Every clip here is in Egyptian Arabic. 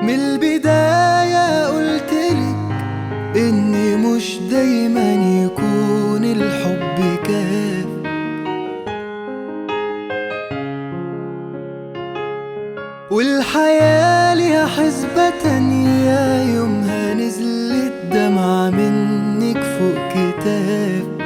من البداية قلتلك إني مش دايما يكون الحب كاف والحياة ليها حسبة تانية يومها نزلت دمعة منك فوق كتاب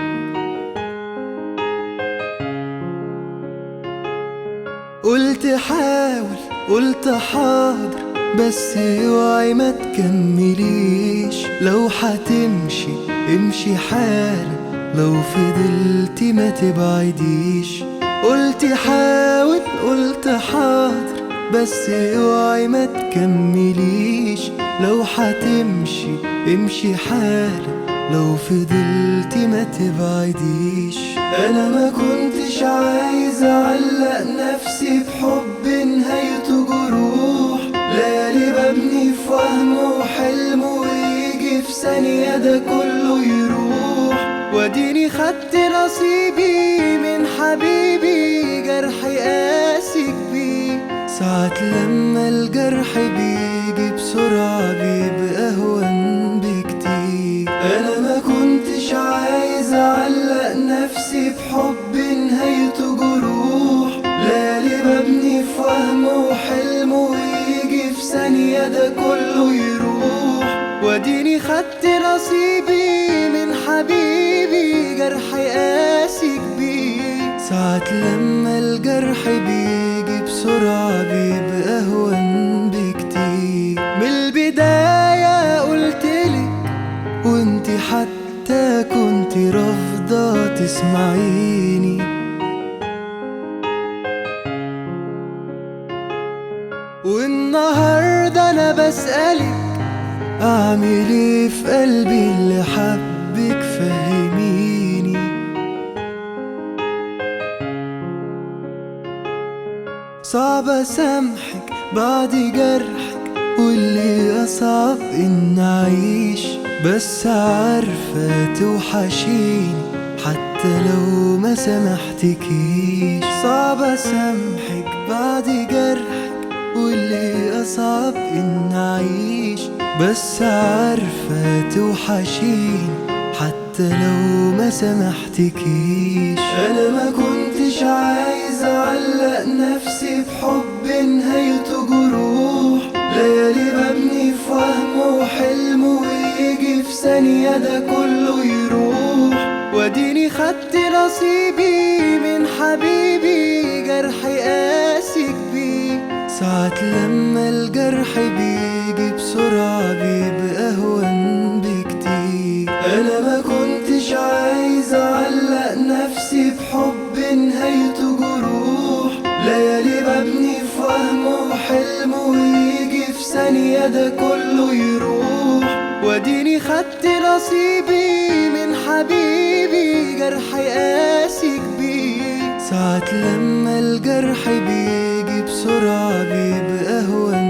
قلت حاول قلت حاضر بس اوعي ما تكمليش لو هتمشي امشي حالا لو فضلتي ما تبعديش قلت حاول قلت حاضر بس اوعي ما تكمليش لو هتمشي امشي حالا لو فضلتي ما تبعديش انا ما كنتش عايز اعلق نفسي بحب نهايته جروح ليالي ببني في وهم وحلم ويجي في ثانية ده كله يروح واديني خدت نصيبي من حبيبي جرحي قاسي كبير ساعات لما الجرح بيجي بسرعة بيبقى أهون بكتير أنا ما كنتش عايز أعلق نفسي بحب نهايته جروح ليالي ببني في وهم وحلم ويجي في ثانية ده كله يروح واديني خدت نصيبي من حبيبي جرحي قاسي كبير ساعات لما الجرح بيجي بسرعة بيبقى أهون بكتير من البداية قلتلك وانتي حتى كنتي رافضة تسمعيني والنهاردة أنا بسألك أعمل إيه في قلبي اللي حبك فهميني صعب أسامحك بعد جرحك واللي أصعب إن أعيش بس عارفة توحشيني حتى لو ما سامحتكيش صعب أسامحك بعد جرحك واللي أصعب إن أعيش بس عارفة توحشيني حتى لو ما سامحتكيش أنا ما كنتش عايز أعلق نفسي بحب نهايته جروح ليالي ببني في وهم وحلم ويجي في ثانية ده كله يروح واديني خدت نصيبي من حبيبي جرحي قاسي كبير ساعات لما الجرح بيجي بسرعة بيبقى أهون بكتير أنا ما كنتش عايز أعلق نفسي بحب نهايته جروح ليالي ببني في وهم وحلم ويجي في ثانية ده كله يروح واديني خدت نصيبي من حبيبي جرحي قاسي كبير ساعات لما الجرح بيجي بسرعة بيبقى أهون